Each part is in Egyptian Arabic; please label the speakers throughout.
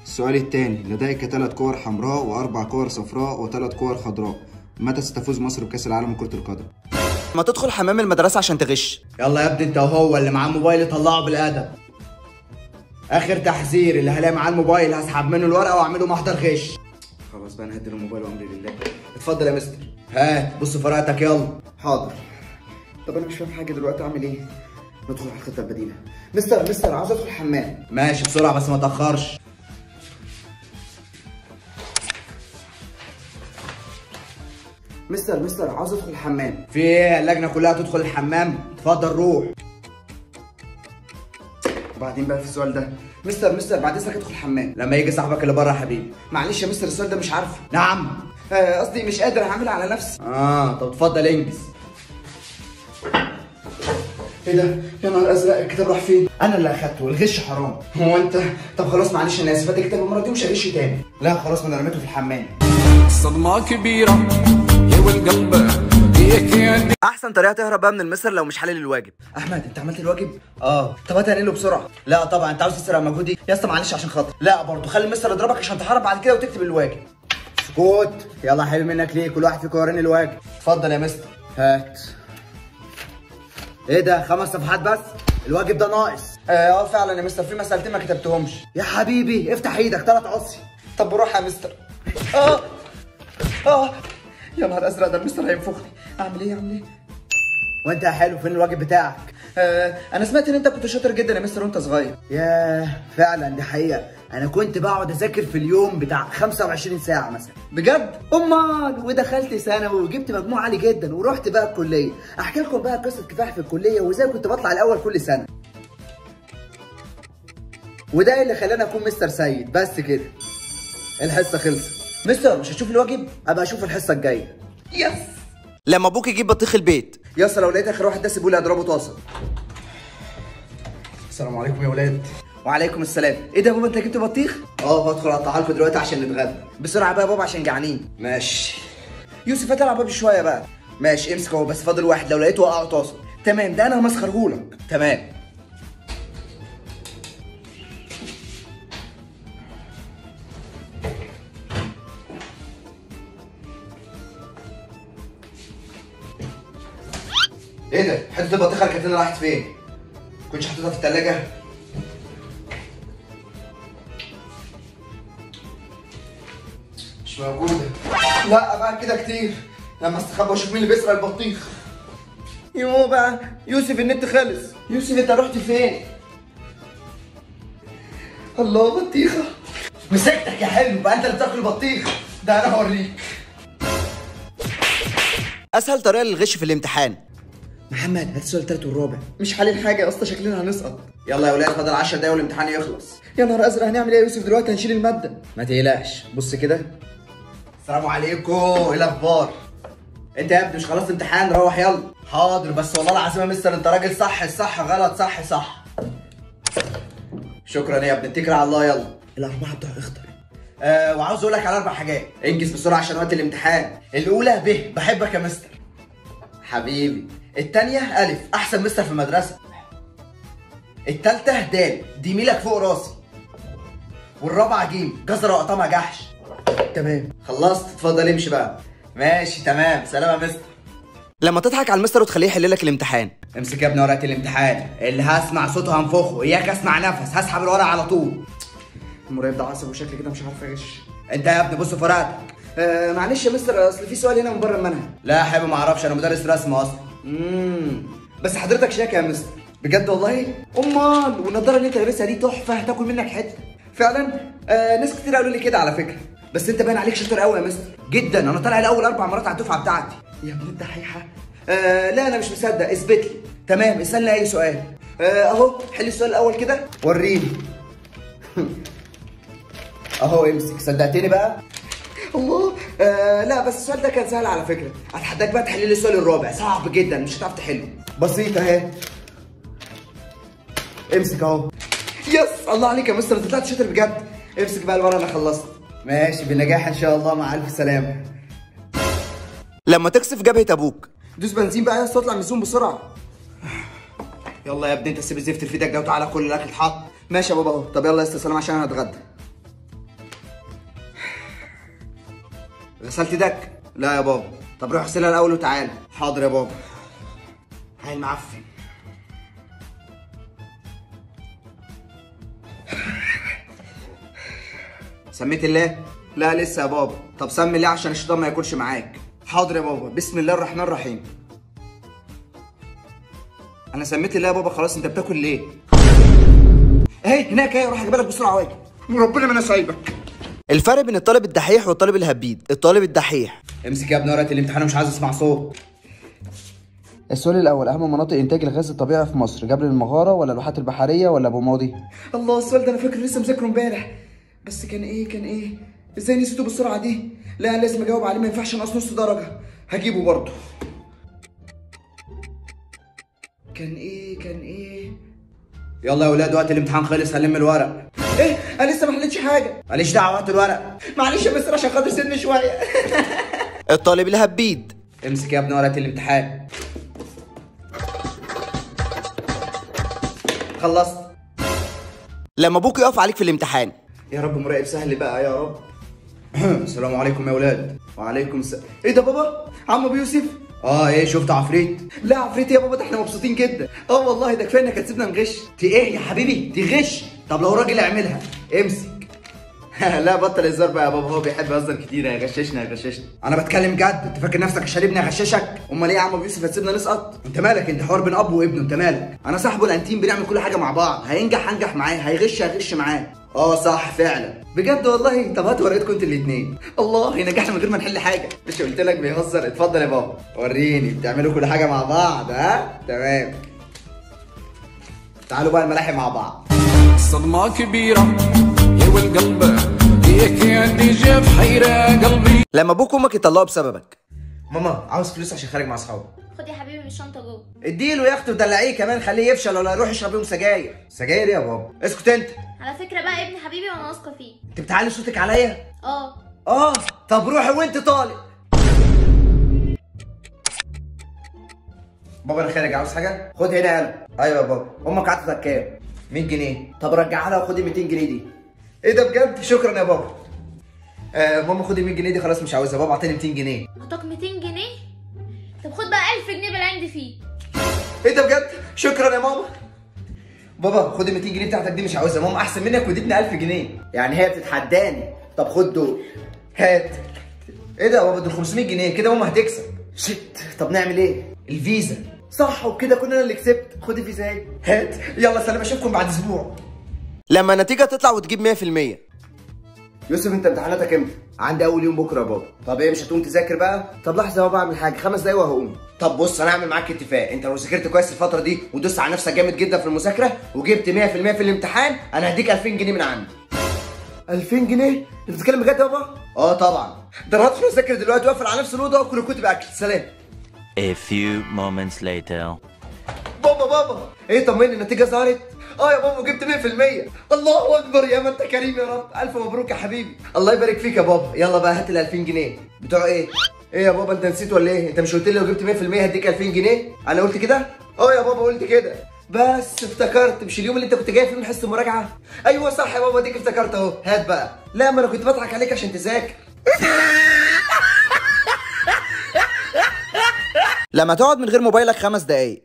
Speaker 1: السؤال الثاني لديك ثلاث كور حمراء واربع كور صفراء وثلاث كور خضراء متى ستفوز مصر بكاس العالم لكره القدم
Speaker 2: ما تدخل حمام المدرسه عشان تغش
Speaker 3: يلا يا ابني انت وهو اللي معاه موبايل طلعه بالادب اخر تحذير اللي هلاقي معاه الموبايل هسحب منه الورقه واعمله محضر غش
Speaker 1: خلاص بقى نهدي الموبايل وامري لله
Speaker 3: اتفضل يا مستر هات بص في ورقتك يلا
Speaker 1: حاضر طب انا مش فاهم حاجه دلوقتي اعمل ايه ندخل على الخطه البديله مستر مستر عاوز ادخل الحمام
Speaker 3: ماشي بسرعه بس ما تاخرش
Speaker 1: مستر مستر عاوز ادخل الحمام
Speaker 3: في ايه اللجنه كلها تدخل الحمام اتفضل روح
Speaker 1: وبعدين بقى في السؤال ده مستر مستر بعد اذنك ادخل الحمام
Speaker 3: لما يجي صاحبك اللي بره يا حبيبي
Speaker 1: معلش يا مستر السؤال ده مش عارفه
Speaker 3: نعم
Speaker 1: آه، قصدي مش قادر اعملها على نفسي
Speaker 3: اه طب اتفضل انجز
Speaker 1: ايه ده يا نهار ازرق الكتاب راح فين
Speaker 3: انا اللي اخدته والغش حرام
Speaker 1: هو انت طب خلاص معلش انا اسف هات الكتاب المره دي مش هغش تاني
Speaker 3: لا خلاص ما انا رميته في الحمام
Speaker 4: صدمة كبيرة يا والقلب هيك يا
Speaker 2: احسن طريقه تهرب بقى من المستر لو مش حلل الواجب
Speaker 1: احمد انت عملت الواجب
Speaker 3: اه
Speaker 1: طب هات انقله بسرعه
Speaker 3: لا طبعا انت عاوز تسرق مجهودي
Speaker 1: يا اسطى معلش عشان خاطر
Speaker 3: لا برضه خلي المستر يضربك عشان تحرب بعد كده وتكتب الواجب سكوت يلا حلو منك ليه كل واحد فيكم وريني الواجب اتفضل يا مستر هات ايه ده خمس صفحات بس الواجب ده ناقص
Speaker 1: اه آه، فعلا يا مستر في مسألتين ما كتبتهمش
Speaker 3: يا حبيبي افتح ايدك ثلاث عصي
Speaker 1: طب بروح يا مستر اه اه يا نهار ازرق ده المستر هينفخني اعمل ايه اعمل ايه
Speaker 3: وانت يا حلو فين الواجب بتاعك
Speaker 1: آه انا سمعت ان انت كنت شاطر جدا يا مستر وانت صغير
Speaker 3: ياه فعلا دي حقيقة انا كنت بقعد اذاكر في اليوم بتاع 25 ساعة مثلا
Speaker 1: بجد
Speaker 3: امال ودخلت ثانوي وجبت مجموع عالي جدا ورحت بقى الكلية احكي لكم بقى قصة كفاح في الكلية وازاي كنت بطلع الاول كل سنة وده اللي خلاني اكون مستر سيد بس كده الحصة خلصت
Speaker 1: مستر مش هتشوف الواجب
Speaker 3: ابقى اشوف الحصة الجاية
Speaker 1: يس
Speaker 2: لما ابوك يجيب بطيخ البيت
Speaker 1: يا اسطى لو لقيت اخر واحد ده سيبولي اضربه طاسه السلام عليكم يا ولاد وعليكم السلام ايه ده يا بابا انت جبت بطيخ
Speaker 3: اه هدخل اقطعها لكم دلوقتي عشان نتغدى
Speaker 1: بسرعه بقى يا بابا عشان جعانين
Speaker 3: ماشي
Speaker 1: يوسف هات العب بابي شويه بقى ماشي امسك اهو بس فاضل واحد لو لقيته وقعه طاسه تمام ده انا همسخرهولك
Speaker 3: تمام
Speaker 1: ايه ده حته البطيخه اللي كانت هنا راحت فين كنتش حاططها في الثلاجه مش موجوده لا بقى كده كتير لما استخبى واشوف مين اللي بيسرق البطيخ يو بقى يوسف النت خلص يوسف انت رحت فين الله بطيخه مسكتك يا حلو بقى انت اللي بتاكل البطيخ ده انا هوريك
Speaker 2: اسهل طريقه للغش في الامتحان
Speaker 1: محمد هات السؤال التالت والرابع مش حالين حاجه يا اسطى شكلنا هنسقط يلا يا ولاد فاضل 10 دقايق والامتحان يخلص يا نهار ازرق هنعمل ايه يا يوسف دلوقتي هنشيل الماده
Speaker 3: ما تقلقش
Speaker 1: بص كده
Speaker 3: السلام عليكم ايه الاخبار انت يا ابني مش خلاص امتحان روح يلا حاضر بس والله العظيم يا مستر انت راجل صح الصح غلط صح صح شكرا يا ابني اتكل على الله يلا
Speaker 1: الاربعه بتوع اختر
Speaker 3: آه وعاوز اقول لك على اربع حاجات انجز بسرعه عشان وقت الامتحان الاولى ب بحبك يا مستر حبيبي التانية ألف أحسن مستر في المدرسة التالتة د دي ميلك فوق راسي والرابعة جيم جزرة وقطمة جحش
Speaker 1: تمام
Speaker 3: خلصت اتفضل امشي بقى ماشي تمام سلام يا مستر
Speaker 2: لما تضحك على المستر وتخليه يحل لك الامتحان
Speaker 3: امسك يا ابني ورقة الامتحان اللي هسمع صوته هنفخه اياك اسمع نفس هسحب الورقة على طول
Speaker 1: المراقب ده عصب وشكلي كده مش عارف اغش
Speaker 3: انت يا ابني بص في ورقتك
Speaker 1: آه معلش يا مستر اصل في سؤال هنا من بره المنهج
Speaker 3: لا يا حبيبي ما اعرفش انا مدرس رسم اصلا
Speaker 1: امم بس حضرتك شاكه يا مستر بجد والله امال والنضاره اللي انت لابسها دي تحفه هتاكل منك حته فعلا آه ناس كتير قالوا لي كده على فكره بس انت باين عليك شاطر قوي يا مستر
Speaker 3: جدا انا طالع الاول اربع مرات على الدفعه بتاعتي
Speaker 1: يا ابن الدحيحه آه لا انا مش مصدق اثبت لي تمام اسالني اي سؤال آه اهو حل السؤال الاول كده
Speaker 3: وريني اهو امسك صدقتني بقى
Speaker 1: الله آه لا بس السؤال ده كان سهل على فكره اتحداك بقى تحل لي السؤال الرابع صعب جدا مش هتعرف تحله
Speaker 3: بسيط اهي امسك اهو
Speaker 1: يس الله عليك يا مستر انت طلعت شاطر بجد امسك بقى الورقه انا خلصت
Speaker 3: ماشي بنجاح ان شاء الله مع الف سلامه
Speaker 2: لما تكسف جبهه ابوك
Speaker 1: دوس بنزين بقى يا اسطى اطلع من الزوم بسرعه
Speaker 3: يلا يا ابني انت سيب الزفت في ايدك ده وتعالى كل الاكل اتحط
Speaker 1: ماشي يا بابا اهو طب يلا يا اسطى سلام عشان انا هتغدى غسلت ايدك لا يا بابا طب روح اغسلها الاول وتعالى حاضر يا بابا هاي المعفن سميت الله لا لسه يا بابا طب سمي الله عشان الشيطان ما ياكلش معاك حاضر يا بابا بسم الله الرحمن الرحيم انا سميت الله يا بابا خلاص انت بتاكل ليه اهي هناك اهي روح اجيبها لك بسرعه واجي وربنا ما انا سايبك
Speaker 2: الفرق بين الطالب الدحيح والطالب الهبيد الطالب الدحيح
Speaker 1: امسك يا ابني ورقه الامتحان ومش عايز اسمع صوت السؤال الاول اهم مناطق انتاج الغاز الطبيعي في مصر جبل المغاره ولا الواحات البحريه ولا ابو ماضي الله السؤال ده انا فاكر لسه مذاكره امبارح بس كان ايه كان ايه ازاي نسيته بالسرعه دي لا انا لازم اجاوب عليه ما ينفعش انقص نص درجه هجيبه برضه كان ايه كان ايه يلا يا ولاد وقت الامتحان خلص هلم الورق ايه انا لسه ما حلتش حاجه ماليش دعوه وقت الورق معلش يا مستر عشان خاطر سن شويه
Speaker 2: الطالب الهبيد
Speaker 1: امسك يا ابني ورقه الامتحان خلصت
Speaker 2: لما ابوك يقف عليك في الامتحان
Speaker 1: يا رب مراقب سهل بقى يا رب السلام عليكم يا ولاد وعليكم السلام ايه ده بابا عم ابو يوسف اه ايه شفت عفريت لا عفريت يا بابا ده احنا مبسوطين جدا اه والله ده كفايه انك هتسيبنا نغش دي ايه يا حبيبي دي غش طب لو راجل اعملها امسك لا بطل هزار بقى يا بابا هو بيحب يهزر كتير هيغششنا هيغششنا انا بتكلم جد انت فاكر نفسك شاربني اغششك امال ايه يا عم ابو يوسف هتسيبنا نسقط انت مالك انت حوار بين اب وابنه انت مالك انا صاحبه الانتيم بنعمل كل حاجه مع بعض هينجح هنجح معاه هيغش هغش معاه اه صح فعلا بجد والله طب هات ورقتكم انتوا الاثنين الله نجحنا من غير ما نحل حاجه مش قلت لك بيهزر اتفضل يا بابا وريني بتعملوا كل حاجه مع بعض ها تمام تعالوا بقى الملاحق مع بعض
Speaker 4: صدمة كبيرة يا والقلب هيك يدي جاب حيرة قلبي
Speaker 2: لما ابوك وامك يطلقوا بسببك
Speaker 1: ماما عاوز فلوس عشان خارج مع اصحابي
Speaker 5: خد يا حبيبي من الشنطه جوه
Speaker 1: اديله يا اختي ودلعيه كمان خليه يفشل ولا يروح يشرب بيهم سجاير سجاير يا بابا اسكت انت
Speaker 5: على فكره بقى ابن حبيبي وانا واثقه فيه
Speaker 1: انت بتعلي صوتك عليا
Speaker 5: اه
Speaker 1: اه طب روحي وانت طالق بابا انا خارج عاوز حاجه خد هنا يلا ايوه يا بابا امك عطتك كام 100 جنيه طب رجعها لها وخدي 200 جنيه دي ايه ده بجد شكرا يا بابا آه ماما خدي 100 جنيه دي خلاص مش عاوزها بابا اعطيني 200 جنيه
Speaker 5: عطاك 200 جنيه طب خد بقى 1000 جنيه باللي عندي فيه
Speaker 1: ايه ده بجد شكرا يا ماما بابا خد ال 200 جنيه بتاعتك دي مش عاوزها ماما احسن منك وادتني 1000 جنيه يعني هي بتتحداني طب خد دول هات ايه ده يا بابا دول 500 جنيه كده ماما هتكسب شت طب نعمل ايه الفيزا صح وبكده كنا انا اللي كسبت خد الفيزا اهي هات يلا سلام اشوفكم بعد اسبوع
Speaker 2: لما النتيجه تطلع وتجيب 100%
Speaker 1: يوسف انت امتحاناتك امتى؟ عندي اول يوم بكره يا بابا طب ايه مش هتقوم تذاكر بقى؟ طب لحظه يا بابا اعمل حاجه خمس دقايق وهقوم طب بص انا هعمل معاك اتفاق انت لو ذاكرت كويس الفتره دي ودوست على نفسك جامد جدا في المذاكره وجبت 100% في الامتحان انا هديك 2000 جنيه من عندي 2000 جنيه؟ انت بتتكلم بجد يا بابا؟ اه طبعا ده انا هدخل اذاكر دلوقتي واقفل على نفس الاوضه واكل كتب اكل سلام
Speaker 6: A few moments later.
Speaker 1: بابا بابا ايه طمني النتيجه ظهرت اه يا بابا جبت 100% الله اكبر يا ما انت كريم يا رب الف مبروك يا حبيبي الله يبارك فيك يا بابا يلا بقى هات ال 2000 جنيه بتوع ايه ايه يا بابا انت نسيت ولا ايه انت مش قلت لي لو جبت 100% هديك 2000 جنيه انا قلت كده اه يا بابا قلت كده بس افتكرت مش اليوم اللي انت كنت جاي فيه من حصه المراجعه ايوه صح يا بابا ديك افتكرت اهو هات بقى لا ما انا كنت بضحك عليك عشان تذاكر
Speaker 2: لما تقعد من غير موبايلك خمس دقايق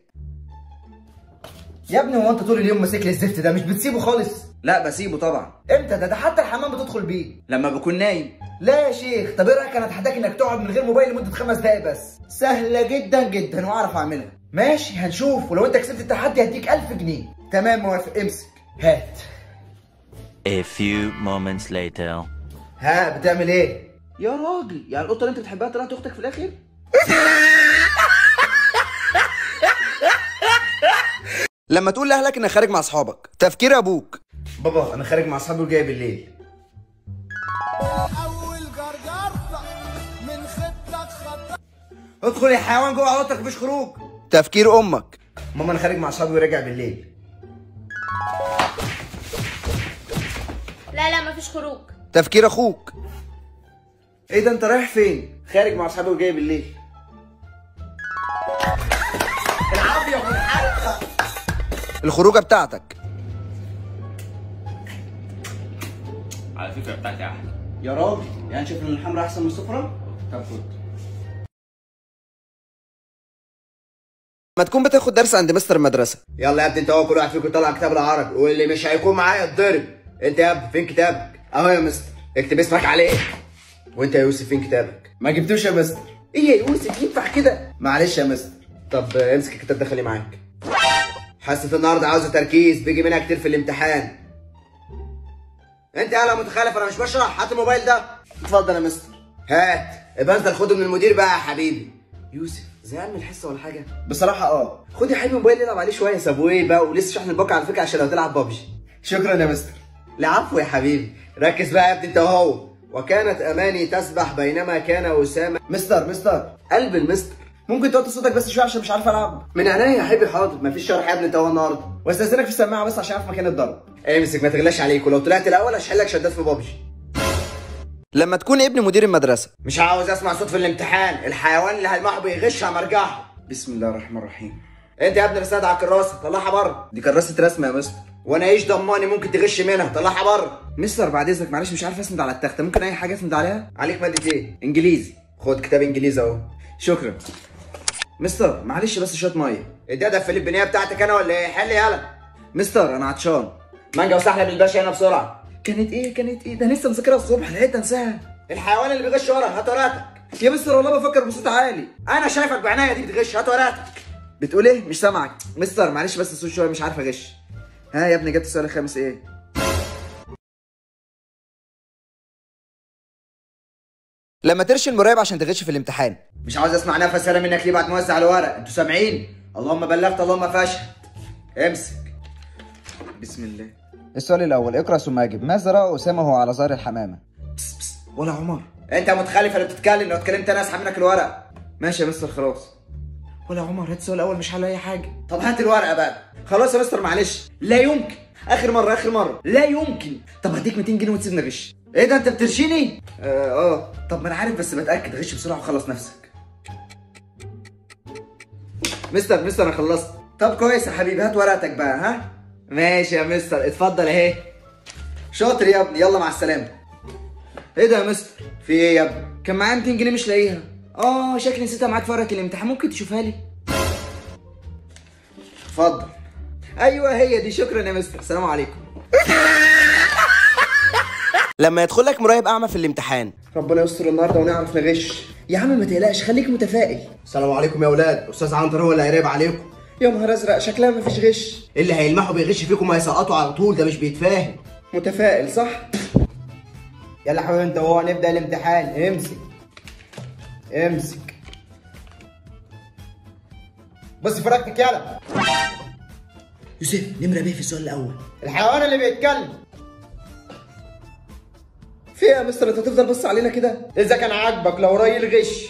Speaker 1: يا ابني هو انت طول اليوم ماسك لي الزفت ده مش بتسيبه خالص لا بسيبه طبعا امتى ده ده حتى الحمام بتدخل بيه لما بكون نايم لا يا شيخ طب ايه رايك انا اتحداك انك تقعد من غير موبايل لمده خمس دقايق بس سهله جدا جدا واعرف اعملها ماشي هنشوف ولو انت كسبت التحدي هديك 1000 جنيه تمام موافق امسك هات
Speaker 6: A few moments later.
Speaker 1: ها بتعمل ايه يا راجل يعني القطه اللي انت بتحبها طلعت اختك في الاخر
Speaker 2: لما تقول لاهلك انك خارج مع اصحابك تفكير ابوك
Speaker 1: بابا انا خارج مع اصحابي وجاي بالليل
Speaker 7: اول جرجرة من خدك خط
Speaker 1: ادخل يا حيوان جوه اوضتك مفيش خروج
Speaker 2: تفكير امك
Speaker 1: ماما انا خارج مع اصحابي وراجع بالليل
Speaker 5: لا لا مفيش خروج
Speaker 2: تفكير اخوك
Speaker 1: ايه ده انت رايح فين خارج مع اصحابي وجاي بالليل العافيه والحرقه
Speaker 2: الخروجه بتاعتك
Speaker 8: على فكره بتاعتي احلى
Speaker 1: يا راجل يعني شايف ان الحمرا احسن من الصفرا
Speaker 2: ما تكون بتاخد درس عند مستر المدرسه
Speaker 3: يلا يا ابني انت هو كل واحد فيكم يطلع كتاب العربي واللي مش هيكون معايا اتضرب انت يا ابني فين كتابك اهو يا مستر اكتب اسمك عليه وانت يا يوسف فين كتابك ما جبتوش يا مستر ايه يا يوسف ينفع كده معلش يا مستر طب آه، امسك الكتاب ده خليه معاك حصه النهارده عاوزه تركيز بيجي منها كتير في الامتحان انت يالا متخلف انا مش بشرح هات الموبايل ده اتفضل يا مستر هات ابقى انزل خده من المدير بقى يا حبيبي يوسف زهقان من الحصه ولا حاجه بصراحه اه خد يا حبيبي موبايل العب عليه شويه سابوي بقى ولسه شحن الباقه على فكره عشان لو تلعب بابجي شكرا يا مستر العفو يا حبيبي ركز بقى يا ابني انت وهو وكانت اماني تسبح بينما كان اسامه مستر مستر قلب المستر ممكن توطي صوتك بس شويه عشان مش عارف العب من عينيا يا حبيبي حاضر مفيش شرح يا ابني انت هو النهارده واستاذنك في السماعه بس عشان اعرف مكان الضرب امسك ما تغلاش عليك ولو طلعت الاول هشحن لك شدات في بابجي
Speaker 2: لما تكون ابن مدير المدرسه
Speaker 3: مش عاوز اسمع صوت في الامتحان الحيوان اللي هلمحه بيغش مرجعه بسم الله الرحمن الرحيم انت يا ابني رسالة على الكراسه طلعها بره دي كراسه رسم يا مستر وانا ايش ضماني ممكن تغش منها طلعها بره مستر بعد اذنك معلش مش عارف اسند على التخته ممكن اي حاجه اسند عليها عليك ماده ايه انجليزي خد كتاب انجليزي اهو شكرا مستر معلش بس شويه ميه الداده الفلبينيه بتاعتك انا ولا ايه حل يالا مستر انا عطشان مانجا وسحلب الباشا هنا بسرعه كانت ايه كانت ايه ده لسه مذاكرها الصبح لقيت انساها الحيوان اللي بيغش ورا هات ورقتك يا مستر والله بفكر بصوت عالي انا شايفك بعناية دي بتغش هات ورقتك بتقول ايه مش سامعك مستر معلش بس الصوت شويه مش عارف اغش ها يا ابني جبت السؤال الخامس ايه
Speaker 2: لما ترشي المراقب عشان تغش في الامتحان
Speaker 3: مش عاوز اسمع نفس انا منك ليه بعد ما اوزع الورق انتوا سامعين اللهم بلغت اللهم فاشهد امسك بسم الله
Speaker 8: السؤال الأول اقرأ ثم أجب ماذا رأى أسامة وهو على ظهر الحمامة؟
Speaker 3: بس بس ولا عمر انت متخلف اللي بتتكلم لو اتكلمت انا اسحب منك الورق ماشي يا مستر خلاص ولا عمر هات السؤال الاول مش حل اي حاجه طب هات الورقه بقى خلاص يا مستر معلش لا يمكن اخر مره اخر مره لا يمكن طب هديك 200 جنيه وتسيبني غش ايه ده انت بترشيني اه, آه. طب ما انا عارف بس بتاكد غش بسرعه وخلص نفسك مستر مستر انا خلصت طب كويس يا حبيبي هات ورقتك بقى ها ماشي يا مستر اتفضل اهي شاطر يا ابني يلا مع السلامه ايه ده يا مستر في ايه يا ابني كان معايا 200 جنيه مش لاقيها اه شكلي نسيتها معاك في ورقه الامتحان ممكن تشوفها لي اتفضل ايوه هي دي شكرا يا مستر السلام عليكم
Speaker 2: لما يدخل لك مراقب اعمى في الامتحان
Speaker 3: ربنا يستر النهارده ونعرف نغش يا عم ما تقلقش خليك متفائل السلام عليكم يا اولاد استاذ عنتر هو اللي هيراقب عليكم يا نهار ازرق شكلها ما فيش غش اللي هيلمحوا بيغش فيكم هيسقطوا على طول ده مش بيتفاهم متفائل صح يلا يا حبيبي انت وهو نبدا الامتحان امسك امسك بص في ركبك يلا يوسف نمرة بيه في السؤال الأول الحيوان اللي بيتكلم في ايه يا مستر انت هتفضل بص علينا كده اذا كان عاجبك لو راي الغش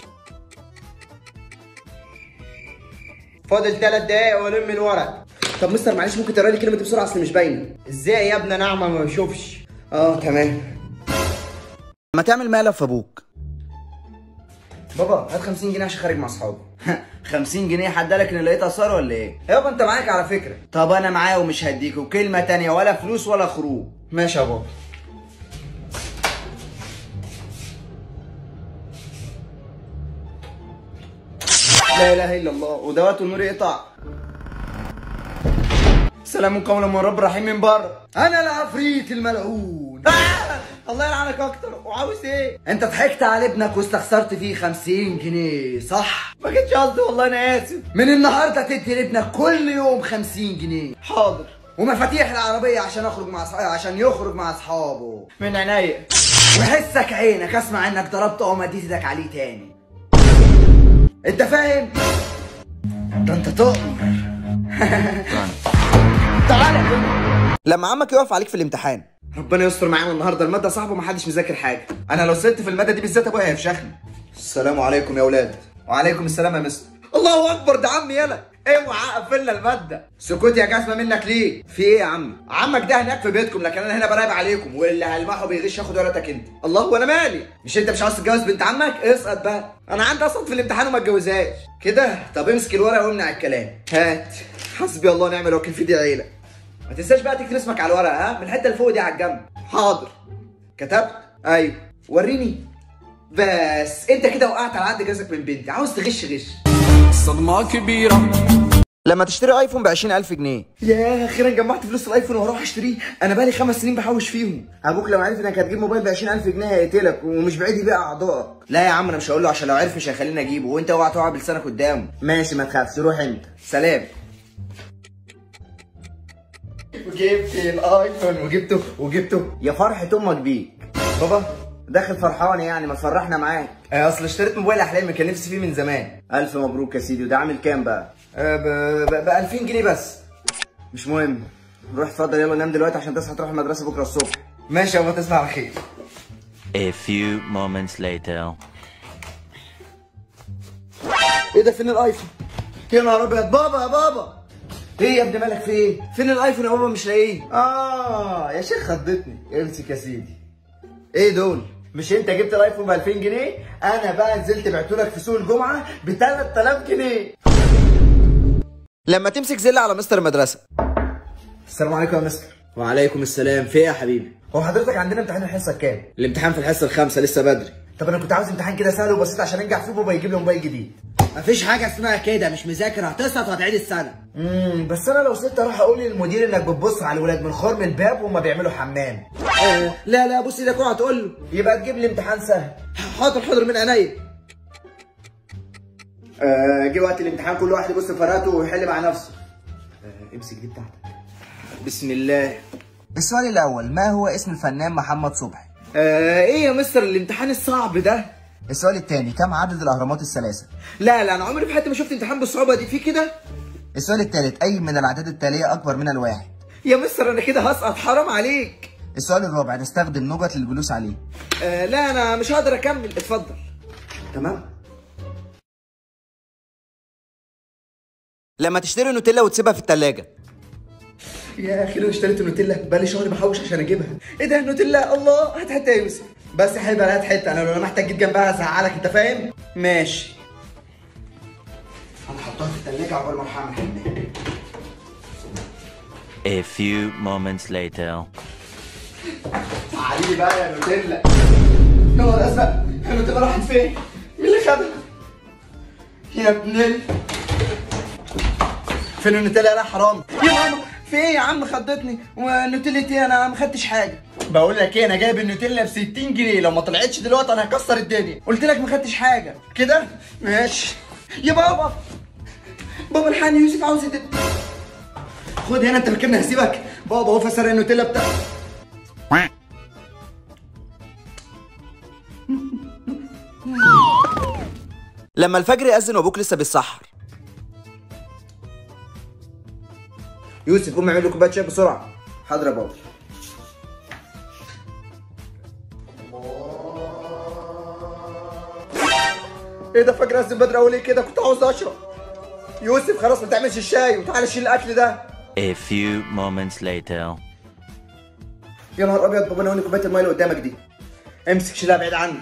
Speaker 3: فاضل ثلاث دقايق والم الورق طب مستر معلش ممكن تقرا لي كلمه دي بسرعه اصل مش باينه ازاي يا ابني نعمه ما بشوفش اه تمام
Speaker 2: لما تعمل مقلب في ابوك
Speaker 3: بابا هات 50 جنيه عشان خارج مع اصحابي 50 جنيه حد قالك ان لقيت اثار ولا ايه؟ يابا انت معاك على فكره طب انا معايا ومش هديك وكلمه تانية ولا فلوس ولا خروج ماشي يا بابا لا اله الا الله ودوات النور يقطع سلام قولا من رب رحيم من بره انا العفريت الملعون آه! الله يلعنك اكتر وعاوز ايه انت ضحكت على ابنك واستخسرت فيه 50 جنيه صح ما كنتش قصدي والله انا اسف من النهارده تدي لابنك كل يوم 50 جنيه حاضر ومفاتيح العربيه عشان اخرج مع اصحابي عشان يخرج مع اصحابه من عينيا وحسك عينك اسمع انك ضربت ومديت ايدك عليه تاني انت فاهم ده انت تؤمر تعالى
Speaker 2: لما عمك يقف عليك في الامتحان
Speaker 3: ربنا يستر معانا النهارده الماده صعبه ومحدش مذاكر حاجه انا لو سقطت في الماده دي بالذات ابويا هيفشخني السلام عليكم يا اولاد وعليكم السلام يا مستر الله اكبر ده عمي يلا اوعى قفلنا الماده سكوت يا جزمه منك ليه في ايه يا عم عمك ده هناك في بيتكم لكن انا هنا براقب عليكم واللي هلمحه بيغش ياخد ورقتك انت الله وانا مالي مش انت مش عاوز تتجوز بنت عمك اسقط بقى انا عندي اصلا في الامتحان وما اتجوزهاش كده طب امسك الورقه وامنع الكلام هات حسبي الله ونعم الوكيل في دي عيله ما تنساش بقى تكتب اسمك على الورقه ها من الحته اللي فوق دي على الجنب حاضر كتبت ايوه وريني
Speaker 1: بس انت كده وقعت على عد جوزك من بنتي عاوز تغش غش
Speaker 4: صدمة كبيرة
Speaker 2: لما تشتري ايفون ب 20000 جنيه
Speaker 1: يا اخيرا جمعت فلوس الايفون وهروح اشتريه انا بقالي خمس سنين بحوش فيهم ابوك لو عرف انك هتجيب موبايل ب 20000 جنيه هيقتلك ومش بعيد يبيع اعضائك لا يا عم انا مش هقول له عشان لو عرف مش هيخليني اجيبه وانت اوعى تقع بلسانك قدامه ماشي ما تخافش روح انت سلام وجبت الايفون وجبته وجبته يا فرحة امك بيك بابا داخل فرحان يعني ما تفرحنا معاك آه، اصل اشتريت موبايل احلامي كان نفسي فيه من زمان الف مبروك يا سيدي وده عامل كام بقى آه، ب ب- ب 2000 جنيه بس مش مهم روح اتفضل يلا نام دلوقتي عشان تصحى تروح المدرسه بكره الصبح ماشي يا بابا تصبح على خير
Speaker 6: A few moments later.
Speaker 1: ايه ده فين الايفون يا نهار ابيض بابا يا بابا ايه يا ابني مالك في ايه فين الايفون يا بابا مش لاقيه اه يا شيخ خضتني امسك يا سيدي ايه دول مش انت جبت الايفون ب 2000 جنيه انا بقى نزلت بعته لك في سوق الجمعه ب 3000 جنيه
Speaker 2: لما تمسك زل على مستر المدرسه
Speaker 1: السلام عليكم يا مستر وعليكم السلام في ايه يا حبيبي هو حضرتك عندنا امتحان الحصه كام الامتحان في الحصه الخامسه لسه بدري طب انا كنت عاوز امتحان كده سهل وبسيط عشان انجح فيه بابا يجيب لي موبايل جديد
Speaker 3: مفيش حاجة اسمها كده مش مذاكر هتسقط وهتعيد السنة
Speaker 1: امم بس انا لو سبت اروح اقول للمدير انك بتبص على الولاد من خرم الباب وهم بيعملوا حمام آه لا لا بص ايدك اوعى تقول له يبقى تجيب لي امتحان سهل حاضر حاضر من عينيا آه جه وقت الامتحان كل واحد يبص في ورقته ويحل مع نفسه آه امسك دي بتاعتك بسم الله
Speaker 8: السؤال الأول ما هو اسم الفنان محمد صبحي؟
Speaker 1: آه ايه يا مستر الامتحان الصعب ده
Speaker 8: السؤال الثاني كم عدد الأهرامات الثلاثة؟
Speaker 1: لا لا انا عمري في حياتي ما شفت امتحان بالصعوبه دي في كده
Speaker 8: السؤال الثالث أي من الأعداد التالية أكبر من الواحد؟
Speaker 1: يا مستر انا كده هسقط حرام عليك
Speaker 8: السؤال الرابع نستخدم نجت للجلوس عليه
Speaker 1: آه لا انا مش هقدر اكمل اتفضل تمام
Speaker 2: لما تشتري نوتيلا وتسيبها في التلاجة
Speaker 1: يا اخي لو اشتريت نوتيلا بقالي شهر بحوش عشان اجيبها ايه ده نوتيلا الله هات حته يا يوسف بس يا حبيبي هات حته انا لو محتاج اجيب جنبها هزعلك انت فاهم ماشي هنحطها في التلاجة عقبال ما اروح اعمل حمام
Speaker 6: A few moments later.
Speaker 1: تعالي لي بقى يا نوتيلا يا نهار ازرق النوتيلا راحت فين؟ مين اللي خدها؟ يا ابن ال فين النوتيلا يا حرام يا ماما في ايه يا عم خضتني ونوتيلا ايه انا ما خدتش حاجه بقول لك ايه انا جايب النوتيلا ب 60 جنيه لو ما طلعتش دلوقتي انا هكسر الدنيا قلت لك ما خدتش حاجه كده ماشي يا بابا بابا الحقني يوسف عاوز يدب خد هنا انت فاكرني هسيبك بابا هو فسر النوتيلا بتاع
Speaker 2: لما الفجر يأذن وابوك لسه بيتسحر
Speaker 1: يوسف قوم اعمل لي كوبايه شاي بسرعه حاضر يا بابا ايه ده فجر أذن بدري قوي ليه كده كنت عاوز اشرب يوسف خلاص ما تعملش الشاي وتعالى شيل الاكل ده
Speaker 6: A few moments later.
Speaker 1: يا نهار ابيض بابا ناولني كوبايه الميه اللي قدامك دي امسك شيلها بعيد عني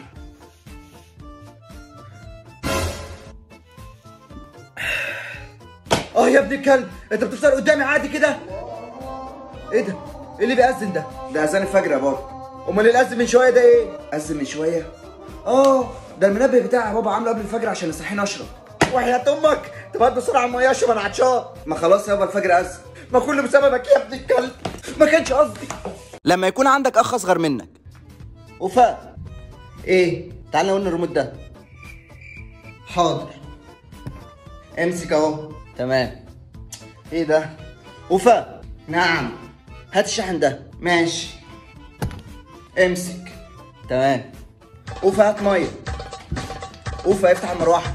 Speaker 1: اه يا ابن الكلب انت بتفطر قدامي عادي كده ايه ده ايه اللي بيأذن ده ده اذان الفجر يا بابا امال اللي اذن من شويه ده ايه اذن من شويه اه ده المنبه بتاعي يا بابا عامله قبل الفجر عشان يصحيني اشرب وحياة امك تبقى بسرعه الميه اشرب انا عطشان ما خلاص يابا الفجر اذن ما كله بسببك يا ابن الكلب ما كانش قصدي
Speaker 2: لما يكون عندك اخ اصغر منك
Speaker 1: وفاء ايه تعال نقول الريموت ده حاضر امسك اهو تمام ايه ده وفاء نعم هات الشحن ده ماشي امسك تمام وفاء هات ميه وفاء افتح المروحه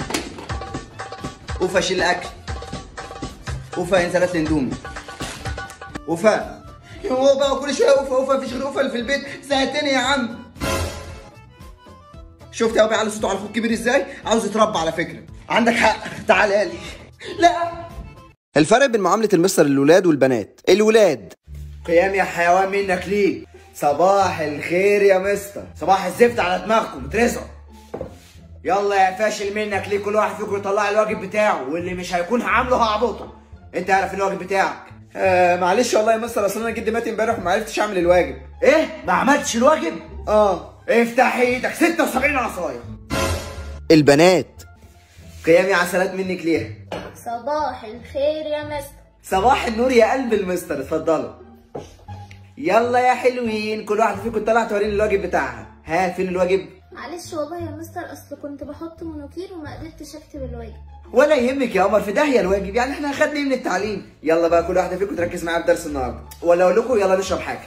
Speaker 1: وفاء شيل الاكل وفاء انزل هات الاندومي وفاء هو بقى كل شويه اوفا اوفا مفيش غير اوفا اللي في البيت زهقتني يا عم شفت يا ابي على صوته على اخوك كبير ازاي عاوز يتربى على فكره عندك حق تعال لي لا
Speaker 2: الفرق بين معاملة المستر للولاد والبنات الولاد
Speaker 1: قيام يا حيوان منك ليه صباح الخير يا مستر صباح الزفت على دماغكم اترزقوا يلا يا فاشل منك ليه كل واحد فيكم يطلع الواجب بتاعه واللي مش هيكون هعامله هعبطه انت عارف الواجب بتاعك آه معلش والله يا مستر اصل انا جدي مات امبارح وما عرفتش اعمل الواجب ايه ما عملتش الواجب اه
Speaker 3: افتح ايدك 76 عصايه
Speaker 2: البنات
Speaker 3: قيامي عسلات منك ليها
Speaker 5: صباح الخير يا مستر
Speaker 3: صباح النور يا قلب المستر اتفضلوا يلا يا حلوين كل واحد فيكم طلع توريني الواجب بتاعها ها فين الواجب
Speaker 5: معلش والله يا مستر اصل كنت بحط مونوكير وما قدرتش اكتب الواجب
Speaker 3: ولا يهمك يا قمر في داهيه الواجب يعني احنا اخدنا ايه من التعليم يلا بقى كل واحده فيكم تركز معايا في درس النهارده ولا اقول لكم يلا نشرب حاجه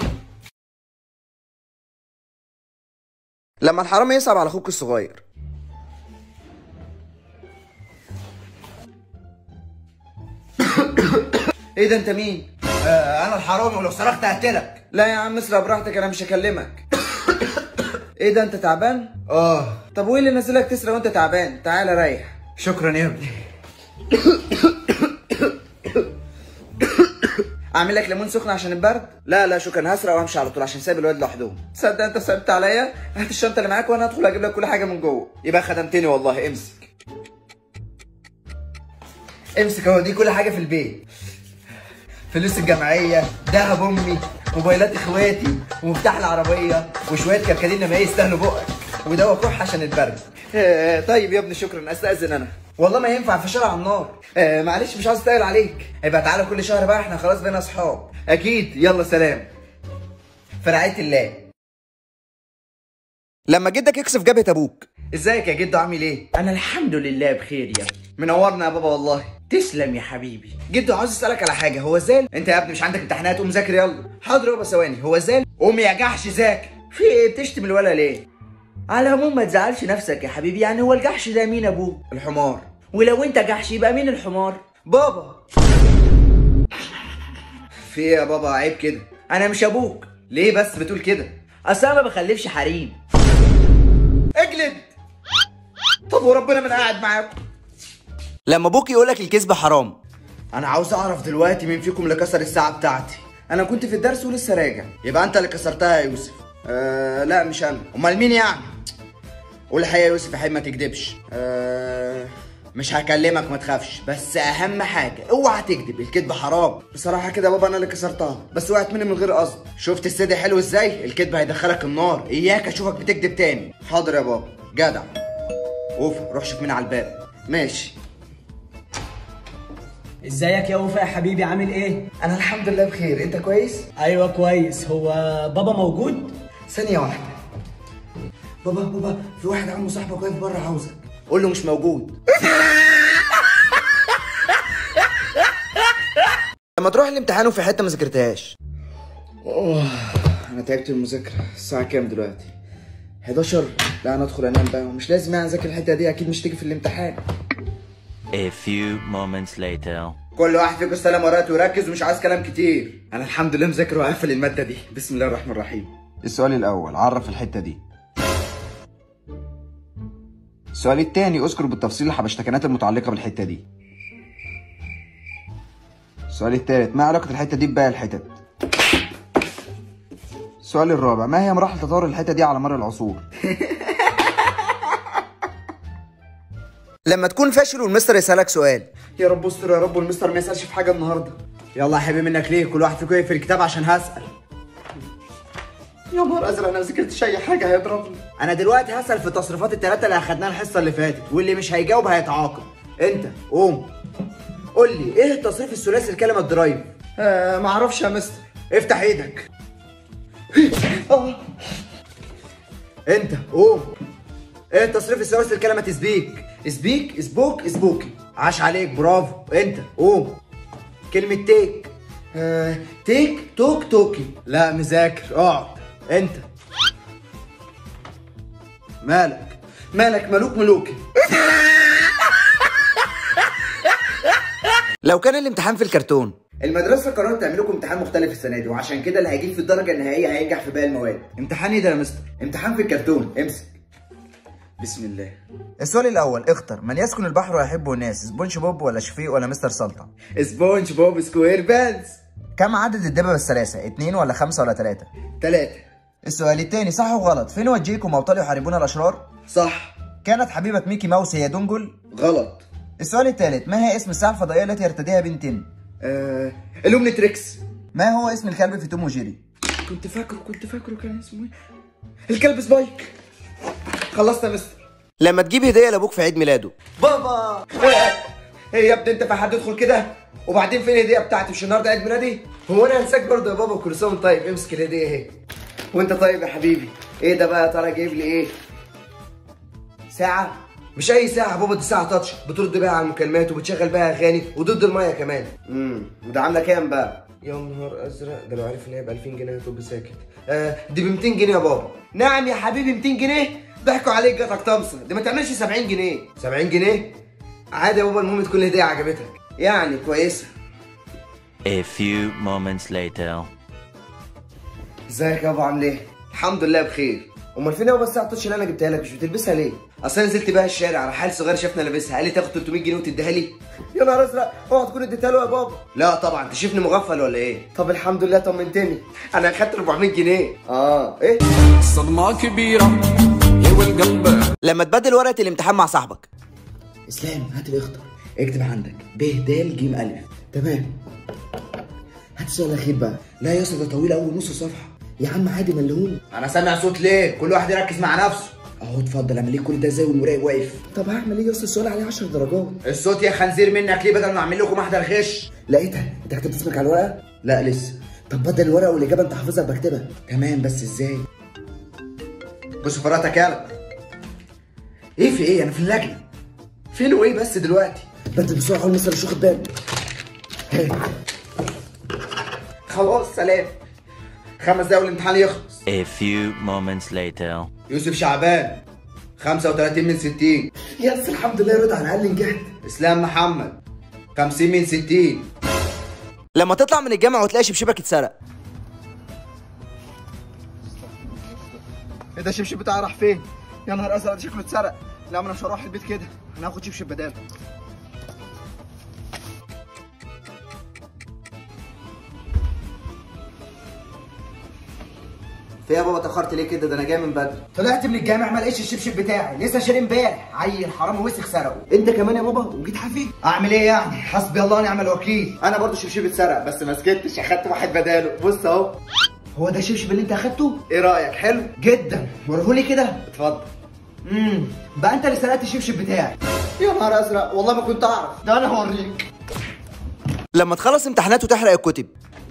Speaker 2: لما الحرامي يصعب على اخوك الصغير
Speaker 3: ايه ده انت مين آه انا الحرامي ولو صرخت هقتلك
Speaker 2: لا يا عم اسرع براحتك انا مش هكلمك ايه ده انت تعبان
Speaker 3: اه
Speaker 2: طب وايه اللي نزلك تسرق وانت تعبان تعالى ريح
Speaker 3: شكرا يا ابني
Speaker 2: اعمل لك ليمون سخن عشان البرد لا لا شكرا هسرق وامشي على طول عشان سايب الواد لوحدهم تصدق انت صعبت عليا هات الشنطه اللي معاك وانا هدخل اجيب لك كل حاجه من جوه
Speaker 3: يبقى خدمتني والله امسك امسك اهو دي كل حاجه في البيت فلوس الجمعيه ذهب امي موبايلات اخواتي ومفتاح العربيه وشويه كركدين لما يستاهلوا بقك ودواء كح عشان البرد
Speaker 2: آه، طيب يا ابني شكرا استاذن انا
Speaker 3: والله ما ينفع في شارع النار
Speaker 2: آه، معلش مش عاوز استاهل عليك
Speaker 3: يبقى تعالى كل شهر بقى احنا خلاص بقينا اصحاب اكيد يلا سلام في رعايه الله
Speaker 2: لما جدك يكسف جبهه ابوك
Speaker 3: ازيك يا جدو عامل ايه
Speaker 9: انا الحمد لله بخير يا ابني
Speaker 3: منورنا يا بابا والله
Speaker 9: تسلم يا حبيبي
Speaker 3: جدو عاوز اسالك على حاجه هو ازاي انت يا ابني مش عندك امتحانات قوم ذاكر يلا حاضر يابا ثواني هو ازاي قوم يا جحش ذاكر
Speaker 9: في ايه بتشتم الولا ليه على العموم ما تزعلش نفسك يا حبيبي يعني هو الجحش ده مين ابوه
Speaker 3: الحمار
Speaker 9: ولو انت جحش يبقى مين الحمار
Speaker 3: بابا في ايه يا بابا عيب كده
Speaker 9: انا مش ابوك
Speaker 3: ليه بس بتقول كده
Speaker 9: اصل انا ما بخلفش حريم
Speaker 3: اجلد طب وربنا من قاعد معاكم
Speaker 2: لما ابوك يقول لك الكذب حرام
Speaker 3: انا عاوز اعرف دلوقتي مين فيكم اللي كسر الساعه بتاعتي انا كنت في الدرس ولسه راجع يبقى انت اللي كسرتها يا يوسف آه لا مش انا امال مين يعني قول الحقيقه يا يوسف يا حبيبي ما تكدبش آه مش هكلمك ما تخافش بس اهم حاجه اوعى تكذب الكذب حرام بصراحه كده يا بابا انا اللي كسرتها بس وقعت مني من غير قصد شفت السيدي حلو ازاي الكذب هيدخلك النار اياك اشوفك بتكذب تاني حاضر يا بابا جدع اوف روح شوف مين على الباب ماشي
Speaker 10: ازيك يا وفاء يا حبيبي عامل ايه؟
Speaker 3: انا الحمد لله بخير انت كويس
Speaker 10: ايوه كويس هو بابا موجود؟
Speaker 3: ثانيه واحده بابا بابا في واحد عمه صاحبك واقف بره عاوزك قول له مش موجود
Speaker 2: لما تروح الامتحان وفي حته ما ذاكرتهاش
Speaker 3: انا تعبت من المذاكره الساعه كام دلوقتي 11 لا انا ادخل انام بقى ومش لازم يعني اذاكر الحته دي اكيد مش تيجي في الامتحان
Speaker 6: A few moments later.
Speaker 3: كل واحد فيكم استلم ورقته ويركز ومش عايز كلام كتير انا الحمد لله مذاكر وقافل الماده دي بسم الله الرحمن الرحيم
Speaker 8: السؤال الأول عرف الحتة دي السؤال الثاني اذكر بالتفصيل الحبشتكنات المتعلقة بالحتة دي السؤال الثالث ما علاقة الحتة دي بباقي الحتت السؤال الرابع ما هي مراحل تطور الحتة دي على مر العصور
Speaker 2: لما تكون فاشل والمستر يسالك سؤال
Speaker 3: يا رب استر يا رب والمستر ما يسالش في حاجه النهارده يلا يا حبيبي منك ليه كل واحد فيكم يقفل الكتاب عشان هسال يا نهار ازرق انا ما ذاكرتش اي حاجه هيضربني انا دلوقتي هسال في التصريفات الثلاثه اللي اخدناها الحصه اللي فاتت واللي مش هيجاوب هيتعاقب انت قوم قول لي ايه التصريف الثلاثي لكلمه درايف آه ما اعرفش يا مستر افتح ايدك آه. انت قوم ايه التصريف الثلاثي لكلمه سبيك سبيك سبوك سبوكي عاش عليك برافو انت قوم كلمه تيك آه تيك توك توكي لا مذاكر اقعد انت مالك مالك ملوك ملوكي
Speaker 2: لو كان الامتحان في الكرتون
Speaker 3: المدرسة قررت تعمل لكم امتحان مختلف السنة دي وعشان كده اللي هيجيب في الدرجة النهائية هينجح في باقي المواد. امتحان ايه ده يا مستر؟ امتحان في الكرتون، امسك. بسم الله.
Speaker 8: السؤال الأول اختر من يسكن البحر ويحبه الناس سبونج بوب ولا شفيق ولا مستر سلطة
Speaker 3: سبونج بوب سكوير بانز.
Speaker 8: كم عدد الدببة الثلاثة اتنين ولا خمسة ولا تلاتة
Speaker 3: تلاتة.
Speaker 8: السؤال التاني صح وغلط فين وجيكم وابطال يحاربون الأشرار
Speaker 3: صح.
Speaker 8: كانت حبيبة ميكي ماوس هي دونجل
Speaker 3: غلط.
Speaker 8: السؤال الثالث ما هي اسم الساعة الفضائية التي يرتديها بنتين
Speaker 3: آه... الأومنتريكس.
Speaker 8: ما هو اسم الكلب في توم وجيري
Speaker 3: كنت فاكره كنت فاكره كان اسمه ايه؟
Speaker 1: الكلب سبايك خلصت يا مستر
Speaker 3: لما تجيب هديه لابوك في عيد ميلاده
Speaker 1: بابا ايه يا ابني انت في حد يدخل كده وبعدين فين الهديه بتاعتي مش النهارده عيد ميلادي هو انا هنساك برضه يا بابا كل سنه وانت طيب امسك الهديه اهي وانت طيب يا حبيبي ايه ده بقى يا ترى جايب لي ايه ساعه مش اي ساعه يا بابا دي ساعه تاتش بترد بيها على المكالمات وبتشغل بيها اغاني وضد الميه كمان امم وده عامله كام بقى يا نهار ازرق ده لو عارف ان هي ب 2000 جنيه هتبقى ساكت آه دي ب 200 جنيه يا بابا نعم يا حبيبي 200 جنيه ضحكوا عليك جاتك طمسه دي ما تعملش 70 جنيه 70 جنيه عادي يا بابا المهم تكون الهديه عجبتك يعني كويسه
Speaker 6: A few moments later.
Speaker 1: ازيك يا بابا عامل ايه الحمد لله بخير امال فين يا بابا الساعه التاتش اللي انا جبتها لك مش بتلبسها ليه اصل انا نزلت بيها الشارع على حال صغير شافني لابسها قال لي تاخد 300 جنيه وتديها لي يا نهار ازرق اوعى تكون اديتها له يا بابا لا طبعا انت شايفني مغفل ولا ايه طب الحمد لله طمنتني انا اخدت 400 جنيه اه ايه
Speaker 4: صدمة كبيرة يا والقلب
Speaker 3: لما تبدل ورقه الامتحان مع صاحبك
Speaker 1: اسلام هات الاخضر اكتب عندك ب د ج الف تمام هات السؤال الاخير بقى لا يا اسطى ده طويل قوي نص صفحه يا عم عادي ملهوني
Speaker 3: انا سامع صوت ليه كل واحد يركز مع نفسه
Speaker 1: اهو اتفضل اعمل ليه كل ده ازاي والمراقب واقف طب هعمل ايه يا اسطى السؤال عليه 10 درجات
Speaker 3: الصوت يا خنزير منك ليه بدل ما اعمل لكم احضر غش
Speaker 1: لقيتها انت كتبت اسمك على الورقه لا لسه طب بدل الورقه والاجابه انت حافظها بكتبها تمام بس ازاي
Speaker 3: بص فراتك يالا
Speaker 1: ايه في ايه انا في اللجنه فين وايه بس دلوقتي بدل بسرعه اول مصر مش واخد بالي هات. خلاص سلام
Speaker 3: خمس دقايق والامتحان يخلص
Speaker 6: A few moments later.
Speaker 3: يوسف شعبان 35 من 60
Speaker 1: يس الحمد لله رضا على الاقل نجحت
Speaker 3: اسلام محمد 50 من 60 لما تطلع من الجامعه وتلاقي شبشبك اتسرق
Speaker 1: ايه ده الشبشب بتاعي راح فين؟ يا نهار ازرق ده شكله اتسرق لا ما انا مش هروح البيت كده انا هاخد شبشب بداله
Speaker 3: في يا بابا اتاخرت ليه كده ده انا جاي من بدري
Speaker 1: طلعت من الجامع ما لقيتش الشبشب بتاعي لسه شاري امبارح عيل حرامي وسخ سرقه انت كمان يا بابا وجيت حفيد اعمل ايه يعني حسبي الله ونعم الوكيل
Speaker 3: انا برضو شبشب اتسرق بس ما سكتش اخدت واحد بداله بص اهو
Speaker 1: هو ده الشبشب اللي انت اخدته
Speaker 3: ايه رايك حلو
Speaker 1: جدا وريهولي كده
Speaker 3: اتفضل
Speaker 1: امم بقى انت اللي سرقت الشبشب بتاعي
Speaker 3: يا نهار ازرق والله ما كنت اعرف
Speaker 1: ده انا هوريك
Speaker 3: لما تخلص امتحانات وتحرق الكتب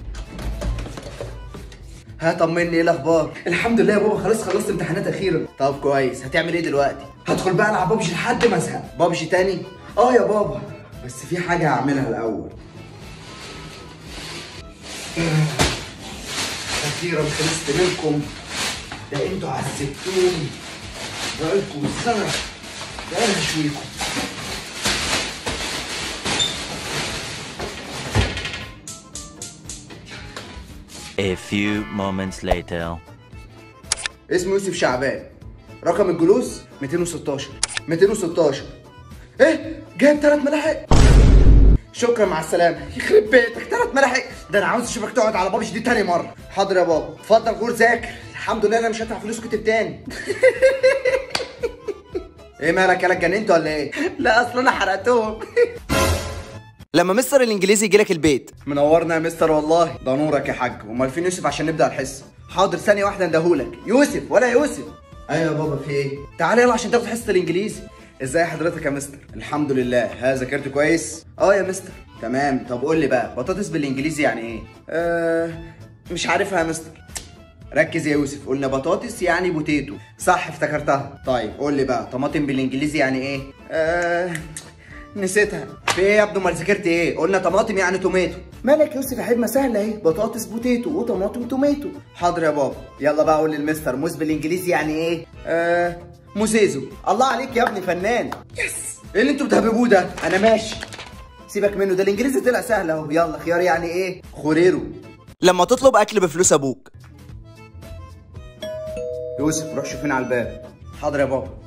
Speaker 3: ها طمني ايه الاخبار
Speaker 1: الحمد لله يا بابا خلاص خلصت امتحانات اخيرا
Speaker 3: طب كويس هتعمل ايه دلوقتي
Speaker 1: هدخل بقى العب ببجي لحد ما ازهق
Speaker 3: بابجي تاني
Speaker 1: اه يا بابا بس في حاجه هعملها الاول اخيرا خلصت منكم ده انتوا عذبتوني بقالكم سنه ده انا هشويكم
Speaker 6: A few moments later.
Speaker 3: اسمه يوسف شعبان رقم الجلوس 216 216 ايه جايب ثلاث ملاحق شكرا مع السلامه يخرب بيتك ثلاث ملاحق ده انا عاوز اشوفك تقعد على بابش دي تاني مره حاضر يا بابا اتفضل غور ذاكر الحمد لله انا مش هدفع فلوس كتب تاني ايه مالك يالا اتجننت ولا ايه
Speaker 1: لا اصل انا حرقتهم
Speaker 3: لما مستر الانجليزي يجي لك البيت
Speaker 1: منورنا يا مستر والله ده نورك يا حاج امال فين يوسف عشان نبدا الحصه حاضر ثانيه واحده اندهولك يوسف ولا يوسف
Speaker 3: ايوه يا بابا في ايه
Speaker 1: تعالى يلا عشان تاخد حصه الانجليزي ازاي حضرتك يا مستر
Speaker 3: الحمد لله ها ذاكرت كويس
Speaker 1: اه يا مستر
Speaker 3: تمام طب قول لي بقى بطاطس بالانجليزي يعني ايه
Speaker 1: آه مش عارفها يا مستر
Speaker 3: ركز يا يوسف قلنا بطاطس يعني بوتيتو
Speaker 1: صح افتكرتها
Speaker 3: طيب قول لي بقى طماطم بالانجليزي يعني ايه
Speaker 1: آه نسيتها
Speaker 3: في ايه يا ابني امال ذاكرت ايه قلنا طماطم يعني توميتو
Speaker 1: مالك يا يوسف يا حبيبي ما سهله اهي بطاطس بوتيتو وطماطم توميتو
Speaker 3: حاضر يا بابا يلا بقى قول للمستر موز بالانجليزي يعني ايه
Speaker 1: آه موزيزو الله عليك يا ابني فنان
Speaker 3: يس ايه اللي انتوا بتهببوه ده
Speaker 1: انا ماشي سيبك منه ده الانجليزي طلع سهل اهو يلا خيار يعني ايه
Speaker 3: خوريرو لما تطلب اكل بفلوس ابوك
Speaker 1: يوسف روح شوفين على الباب
Speaker 3: حاضر يا بابا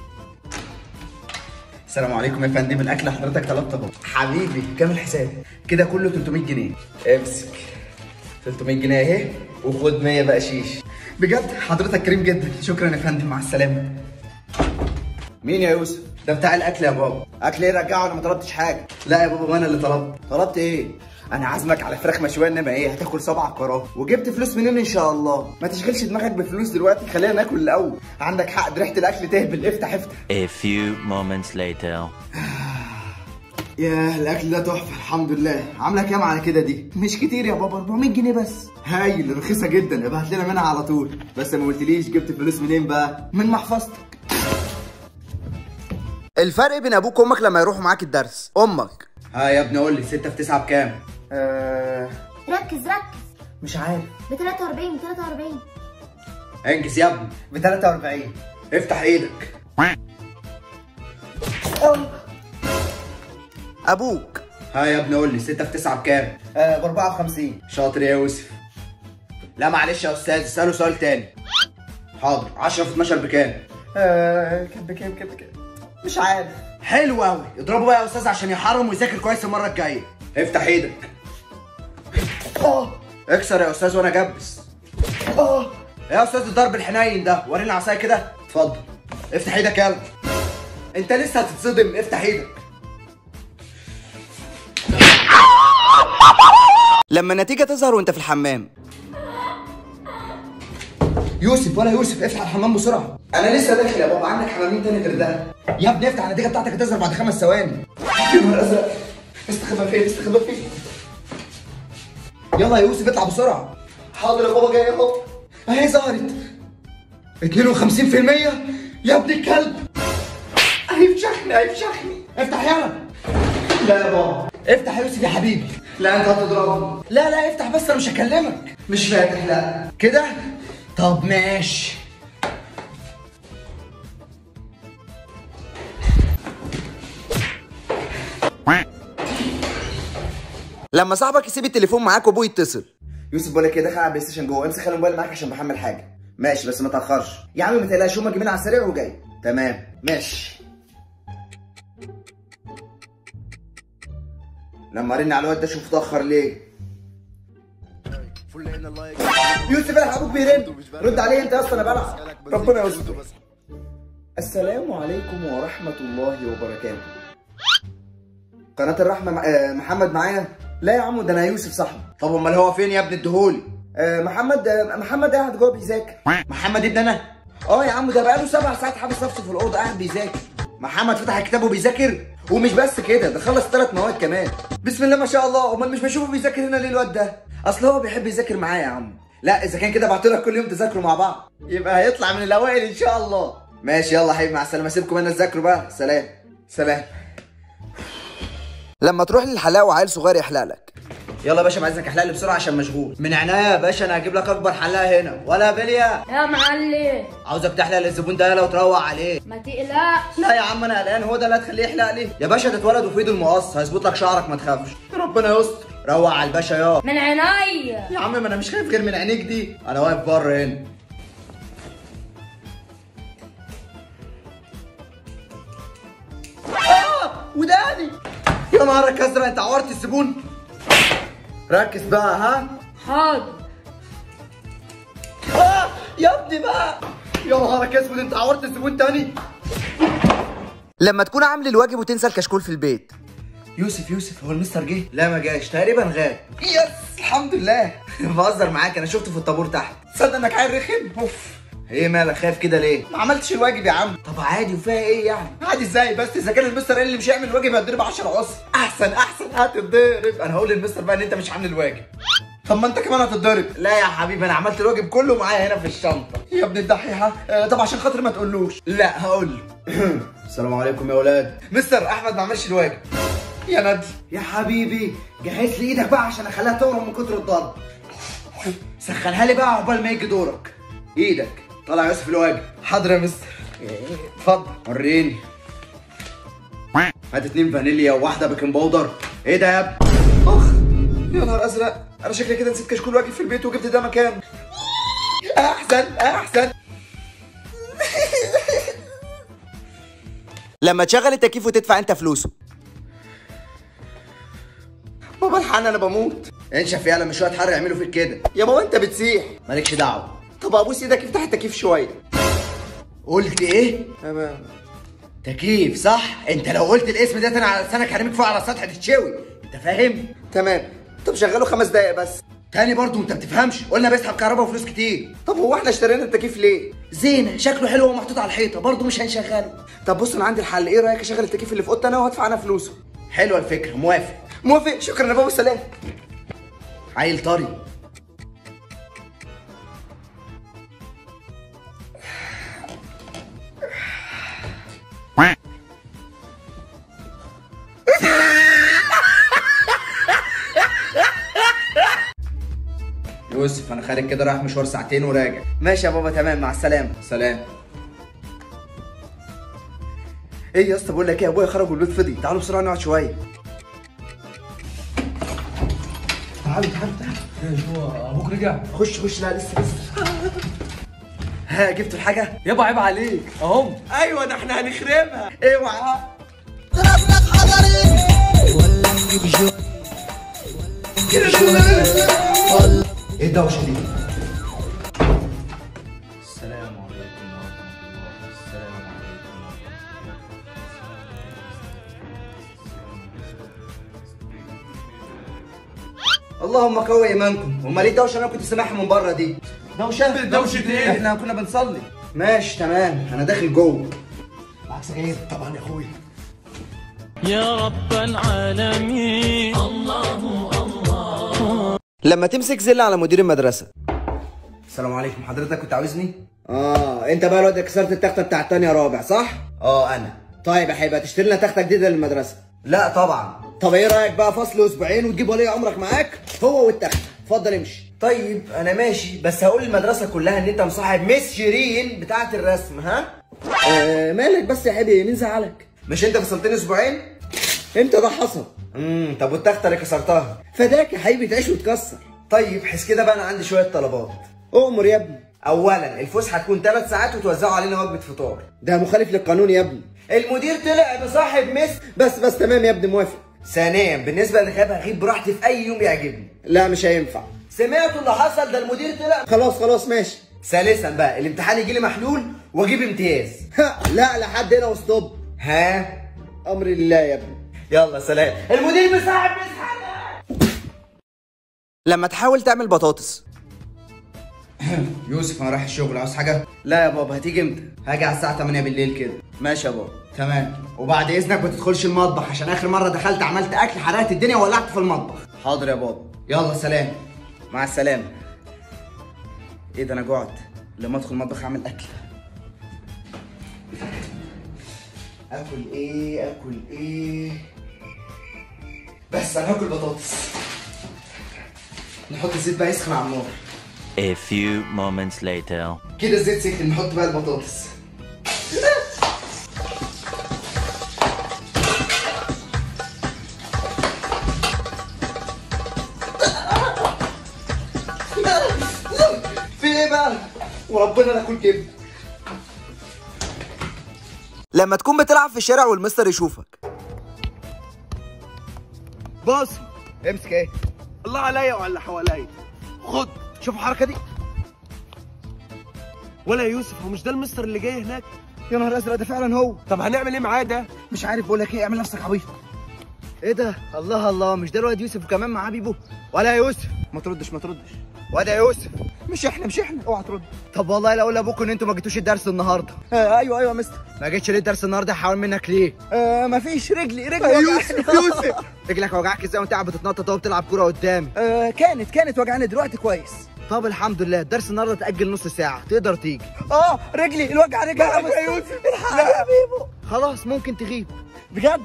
Speaker 1: السلام عليكم يا فندم الاكل حضرتك طلبته اهو
Speaker 3: حبيبي
Speaker 1: كام الحساب كده كله 300 جنيه امسك 300 جنيه اهي وخد 100 بقى شيش بجد حضرتك كريم جدا شكرا يا فندم مع السلامه
Speaker 3: مين يا يوسف
Speaker 1: ده بتاع الاكل يا بابا
Speaker 3: اكل ايه رجعه انا ما طلبتش حاجه
Speaker 1: لا يا بابا وانا اللي طلبت
Speaker 3: طلبت ايه
Speaker 1: انا عازمك على فراخ مشويه انما ايه هتاكل صبعك وراه وجبت فلوس منين ان شاء الله ما تشغلش دماغك بالفلوس دلوقتي خلينا ناكل الاول عندك حق ده ريحه الاكل تهبل افتح افتح
Speaker 6: A few moments later.
Speaker 1: ياه الاكل ده تحفه الحمد لله عامله كام على كده دي مش كتير يا بابا 400 جنيه بس هايل رخيصه جدا ابقى هات لنا منها على طول بس ما قلتليش جبت فلوس منين بقى من محفظتك
Speaker 3: الفرق بين ابوك وامك لما يروحوا معاك الدرس امك
Speaker 1: ها يا ابني قول لي 6 في 9 بكام
Speaker 3: آه...
Speaker 5: ركز ركز
Speaker 1: مش عارف
Speaker 5: ب 43 ب 43
Speaker 1: انجز يا ابني
Speaker 3: ب 43
Speaker 1: افتح ايدك
Speaker 3: ابوك
Speaker 1: ها يا ابني قول لي 6 في 9 بكام
Speaker 3: آه ب 54
Speaker 1: شاطر يا يوسف لا معلش يا استاذ اساله سؤال تاني حاضر 10 في 12 بكام
Speaker 3: آه كام بكام كام بكام مش عارف
Speaker 1: حلو قوي اضربه بقى يا استاذ عشان يحرم ويذاكر كويس المره الجايه افتح ايدك اه اكسر يا استاذ وانا جبس اه يا استاذ الضرب الحنين ده وريني عصايه كده اتفضل افتح ايدك يلا انت لسه هتتصدم افتح ايدك
Speaker 3: لما النتيجه تظهر وانت في الحمام
Speaker 1: يوسف ولا يوسف افتح الحمام بسرعه انا لسه داخل يا بابا عندك حمامين تاني غير ده يا ابني افتح النتيجه بتاعتك هتظهر بعد خمس ثواني يا نهار ازرق استخبى فين استخبى فين يلا يا يوسف اطلع بسرعه حاضر يا بابا جاي اهو اهي ظهرت 52% يا ابن الكلب هيفشخني هيفشخني افتح يلا لا يا بابا افتح يا يوسف يا حبيبي لا انت هتضربني لا لا افتح بس انا مش هكلمك مش فاتح لا كده طب ماشي
Speaker 3: لما صاحبك يسيب التليفون معاك وابوه يتصل
Speaker 1: يوسف بقول لك ايه دخل على البلاي ستيشن جوه امسك خلي الموبايل معاك عشان بحمل حاجه ماشي بس ما تاخرش يا عم ما تقلقش هما جايين على السريع وجاي تمام ماشي لما رن على الواد ده شوف اتاخر ليه يوسف الحق ابوك بيرن رد عليه انت يا اسطى انا بلعب ربنا يستر السلام عليكم ورحمه الله وبركاته قناه الرحمه مع- آه، محمد معايا لا يا عم ده انا يوسف صاحبي طب امال هو فين يا ابني اديهولي آه محمد آه محمد قاعد جوه بيذاكر محمد ابن انا اه يا عم ده بقاله سبع ساعات حابس نفسه في الاوضه قاعد بيذاكر محمد فتح الكتاب وبيذاكر ومش بس كده ده خلص ثلاث مواد كمان بسم الله ما شاء الله امال مش بشوفه بيذاكر هنا ليه الواد ده اصل هو بيحب يذاكر معايا يا عم لا اذا كان كده ابعتلك كل يوم تذاكروا مع بعض يبقى هيطلع من الاوائل ان شاء الله ماشي يلا حبيبي مع السلامه سيبكم انا تذاكروا بقى سلام سلام
Speaker 3: لما تروح للحلاق وعيل صغير يحلق لك
Speaker 1: يلا يا باشا عايزك احلق لي بسرعه عشان مشغول من عينيا يا باشا انا هجيب لك اكبر حلاق هنا ولا بليا
Speaker 11: يا معلم
Speaker 1: عاوزك تحلق للزبون ده لو تروق عليه
Speaker 11: ما تقلقش
Speaker 1: لا يا عم انا قلقان هو ده اللي هتخليه يحلق لي يا باشا ده اتولد وفي ايده المقص هيظبط لك شعرك ما تخافش ربنا يستر روق على الباشا يا
Speaker 11: من عينيا
Speaker 1: يا عم ما انا مش خايف غير من عينيك دي انا واقف بره هنا آه وداني يا نهارك ازرق انت عورت الزبون ركز بقى ها
Speaker 11: حاضر
Speaker 1: آه يا ابني بقى يا نهارك اسود انت عورت الزبون تاني
Speaker 3: لما تكون عامل الواجب وتنسى الكشكول في البيت
Speaker 1: يوسف يوسف هو المستر جه؟ لا ما جاش تقريبا غاب يس الحمد لله بهزر معاك انا شفته في الطابور تحت تصدق انك عيل رخم اوف ايه مالك خايف كده ليه؟ ما عملتش الواجب يا عم طب عادي وفيها ايه يعني؟ عادي ازاي بس اذا كان المستر قال اللي مش هيعمل الواجب هتضرب 10 عصر احسن احسن هتتضرب انا هقول للمستر بقى ان انت مش عامل الواجب طب ما انت كمان هتتضرب لا يا حبيبي انا عملت الواجب كله معايا هنا في الشنطه يا ابن الدحيحه آه طب عشان خاطر ما تقولوش لا هقول له السلام عليكم يا اولاد مستر احمد ما عملش الواجب يا ندل يا حبيبي جهز لي ايدك بقى عشان اخليها تورم من كتر الضرب سخنها لي بقى عقبال ما يجي دورك ايدك طلع يوسف الواجب حاضر يا مستر اتفضل وريني هات اتنين فانيليا وواحده بيكنج باودر ايه ده يا ابني اخ يا نهار ازرق انا شكلي كده نسيت كشكول واجب في البيت وجبت ده مكانه احسن احسن
Speaker 3: لما تشغل التكييف وتدفع انت فلوسه
Speaker 1: بابا الحقني انا بموت انشف يالا مش شويه حر يعملوا فيك كده يا بابا انت بتسيح مالكش دعوه طب ابوس ايدك افتح التكييف شويه قلت ايه تمام تكييف صح انت لو قلت الاسم ده انا على لسانك هرميك فوق على السطح تتشوي انت فاهم تمام
Speaker 2: طب شغله خمس دقايق بس
Speaker 1: تاني برضو انت بتفهمش قلنا بيسحب كهرباء وفلوس كتير
Speaker 2: طب هو احنا اشترينا التكييف ليه
Speaker 1: زينه شكله حلو ومحطوط على الحيطه برضو مش هنشغله
Speaker 2: طب بص انا عندي الحل ايه رايك اشغل التكييف اللي في اوضتي انا وهدفع انا فلوسه
Speaker 1: حلوه الفكره موافق
Speaker 2: موافق شكرا يا بابا سلام
Speaker 1: عيل طري يوسف انا خارج كده رايح مشوار ساعتين وراجع
Speaker 2: ماشي يا بابا تمام مع السلامه
Speaker 1: سلام
Speaker 2: ايه يا اسطى بقول لك ايه ابويا خرج والبيت فضي تعالوا بسرعه نقعد شويه
Speaker 1: تعالوا تعالوا تعالوا
Speaker 10: ابوك رجع
Speaker 2: خش خش لا لسه لسه ها جبتوا الحاجه
Speaker 10: يابا عيب عليك اهم
Speaker 2: ايوه ده احنا هنخربها اوعى
Speaker 1: ايه الدوشه دي
Speaker 2: السلام عليكم ورحمه الله السلام عليكم اللهم قوي ايمانكم امال ايه الدوشه اللي انا كنت سامعها من بره دي دوشه
Speaker 1: دوشة ايه؟
Speaker 2: احنا كنا بنصلي ماشي تمام انا داخل جوه
Speaker 1: معاك سجاير طبعا يا اخويا
Speaker 6: يا رب العالمين
Speaker 2: لما تمسك زل على مدير المدرسه السلام عليكم حضرتك كنت عاوزني اه انت بقى الواد اللي كسرت التخته بتاع التانية رابع صح
Speaker 1: اه انا
Speaker 2: طيب يا حبيبي هتشتري لنا تخته جديده للمدرسه
Speaker 1: لا طبعا
Speaker 2: طب ايه رايك بقى فصل اسبوعين وتجيب ولي امرك معاك هو والتخته اتفضل امشي
Speaker 1: طيب انا ماشي بس هقول للمدرسه كلها ان انت مصاحب مس شيرين بتاعه الرسم ها
Speaker 2: آه مالك بس يا حبيبي مين زعلك
Speaker 1: مش انت فصلتني اسبوعين
Speaker 2: امتى ده حصل
Speaker 1: امم طب والتخته اللي كسرتها
Speaker 2: فداك يا حبيبي تعيش وتكسر
Speaker 1: طيب حس كده بقى انا عندي شويه طلبات
Speaker 2: اؤمر يا ابني
Speaker 1: اولا الفسحه هتكون ثلاث ساعات وتوزعوا علينا وجبه فطار
Speaker 2: ده مخالف للقانون يا ابني
Speaker 1: المدير طلع بصاحب مس
Speaker 2: بس بس تمام يا ابني موافق
Speaker 1: ثانيا بالنسبه للغياب هغيب براحتي في اي يوم يعجبني
Speaker 2: لا مش هينفع
Speaker 1: سمعتوا اللي حصل ده المدير طلع
Speaker 2: خلاص خلاص ماشي
Speaker 1: ثالثا بقى الامتحان يجي لي محلول واجيب امتياز
Speaker 2: ها، لا لحد هنا وستوب
Speaker 1: ها
Speaker 2: امر لله يا ابني
Speaker 1: يلا سلام المدير مصاحب مس حاجه
Speaker 2: لما تحاول تعمل بطاطس
Speaker 1: يوسف انا رايح الشغل عاوز حاجه
Speaker 2: لا يا بابا هتيجي امتى
Speaker 1: هاجي على الساعه 8 بالليل كده
Speaker 2: ماشي يا بابا
Speaker 1: تمام وبعد اذنك ما تدخلش المطبخ عشان اخر مره دخلت عملت اكل حرقت الدنيا وولعت في المطبخ
Speaker 2: حاضر يا بابا
Speaker 1: يلا سلام
Speaker 2: مع السلامه ايه ده انا جوعت لما ادخل المطبخ اعمل اكل
Speaker 1: اكل ايه اكل ايه بس انا هاكل بطاطس نحط الزيت بقى يسخن على النار
Speaker 6: A few moments later.
Speaker 1: كده الزيت سخن نحط بقى البطاطس في ايه بقى وربنا لا اكل كبده
Speaker 2: لما تكون بتلعب في الشارع والمستر يشوفك
Speaker 1: بص امسك ايه الله عليا وعلى حواليا خد شوف الحركه دي
Speaker 12: ولا يا يوسف هو مش ده المستر اللي جاي هناك
Speaker 1: يا نهار ازرق ده فعلا هو
Speaker 12: طب هنعمل ايه معاه ده
Speaker 1: مش عارف بقول لك ايه اعمل نفسك عبيط ايه ده الله الله مش ده الواد يوسف وكمان معاه بيبو ولا يا يوسف ما تردش ما تردش ولا يا يوسف مش احنا مش احنا اوعى ترد طب والله لا اقول لابوكم ان انتوا ما جيتوش الدرس النهارده آه ايوه ايوه يا مستر ما جيتش ليه الدرس النهارده هحاول منك ليه آه ما فيش رجلي رجلي يوسف يوسف رجلك وجعك ازاي وانت قاعد بتتنطط وهو بتلعب كوره قدامي آه كانت كانت وجعاني دلوقتي كويس طب الحمد لله الدرس النهارده اتاجل نص ساعه تقدر تيجي اه رجلي الوجع رجلي يا يوسف الحق يا بيبو خلاص ممكن تغيب بجد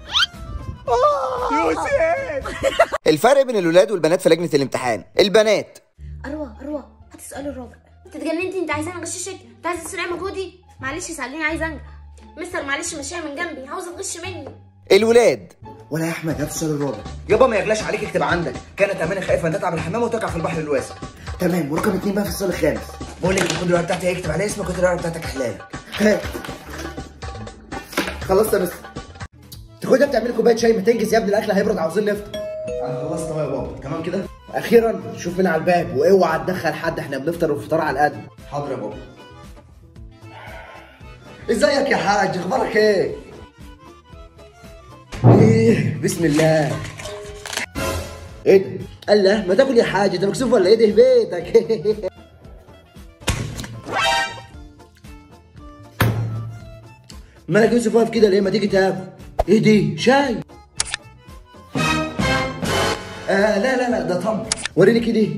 Speaker 1: يوسف
Speaker 2: الفرق بين الولاد والبنات في لجنه الامتحان البنات
Speaker 5: اروى اروى هات السؤال الرابع انت اتجننتي انت عايزاني اغششك انت عايزه تسرقي مجهودي معلش ساعديني عايزه انجح مستر معلش مشيها من جنبي عاوزه تغش مني
Speaker 2: الولاد
Speaker 1: ولا يا احمد هات السؤال الرابع يابا ما يغلاش عليك اكتب عندك كانت امانه خايفه ان تتعب الحمام وتقع في البحر الواسع تمام ورقم اتنين بقى في السؤال الخامس بقول لك خد الورقه بتاعتي اكتب عليها اسمك وخد الورقه بتاعتك احلالك ها. خلصت يا مستر تاخدها بتعملي كوبايه شاي ما تنجز يا ابني الاكل هيبرد عاوزين نفطر انا خلصت اهو يا بابا تمام كده اخيرا شوف مين على الباب واوعى تدخل حد احنا بنفطر والفطار على القد حاضر يا بابا ازيك يا حاج اخبارك ايه ايه بسم الله
Speaker 3: ايه ده؟ قال له ما تاكل يا حاج انت مكسوف ولا ايه ده بيتك؟ مالك يوسف واقف كده ليه ما تيجي تاكل؟ ايه دي؟ شاي آه لا لا لا ده تمر وريني كده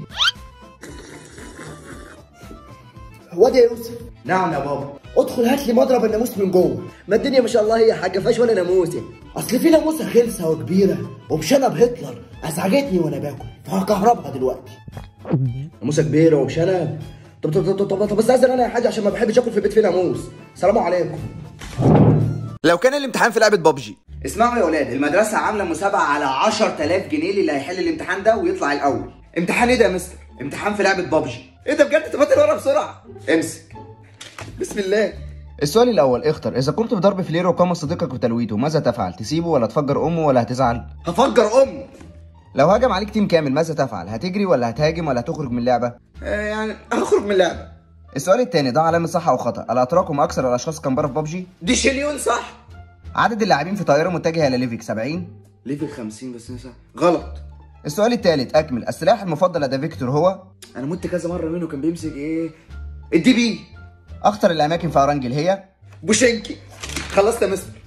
Speaker 3: واد يا يوسف
Speaker 1: نعم يا بابا
Speaker 3: ادخل هات لي مضرب الناموس من جوه ما الدنيا ما شاء الله هي حاجه فيهاش ولا ناموسه اصل في ناموسه خلسه وكبيره وبشنب هتلر ازعجتني وانا باكل فهكهربها دلوقتي ناموسه كبيره وبشنب طب طب طب طب, طب بس استاذن انا يا حاج عشان ما بحبش اكل في البيت فيه ناموس سلام عليكم
Speaker 8: لو كان الامتحان في لعبه ببجي
Speaker 1: اسمعوا يا ولاد المدرسة عاملة مسابقة على 10000 جنيه للي هيحل الامتحان ده ويطلع الأول. امتحان ايه ده يا مستر؟ امتحان في لعبة بابجي. ايه ده بجد؟ طب هات الورقة بسرعة. امسك. بسم الله.
Speaker 8: السؤال الاول اختر اذا قمت بضرب فلير وقام صديقك بتلويته ماذا تفعل تسيبه ولا تفجر امه ولا هتزعل
Speaker 1: هفجر أمه.
Speaker 8: لو هجم عليك تيم كامل ماذا تفعل هتجري ولا هتهاجم ولا هتخرج من اللعبه
Speaker 1: آه يعني هخرج من اللعبة.
Speaker 8: السؤال الثاني ضع علامه صح او خطا الاتراك هم اكثر الاشخاص كمبره في ببجي
Speaker 1: دي شليون صح.
Speaker 8: عدد اللاعبين في طائره متجهه الى ليفيك 70
Speaker 1: ليفل 50 بس نسا غلط.
Speaker 8: السؤال الثالث اكمل السلاح المفضل لدى فيكتور هو
Speaker 1: أنا مت كذا مرة منه كان بيمسك إيه؟ الدي بي.
Speaker 8: اخطر الاماكن في ارانجل هي
Speaker 1: بوشنكي. خلصت يا مستر.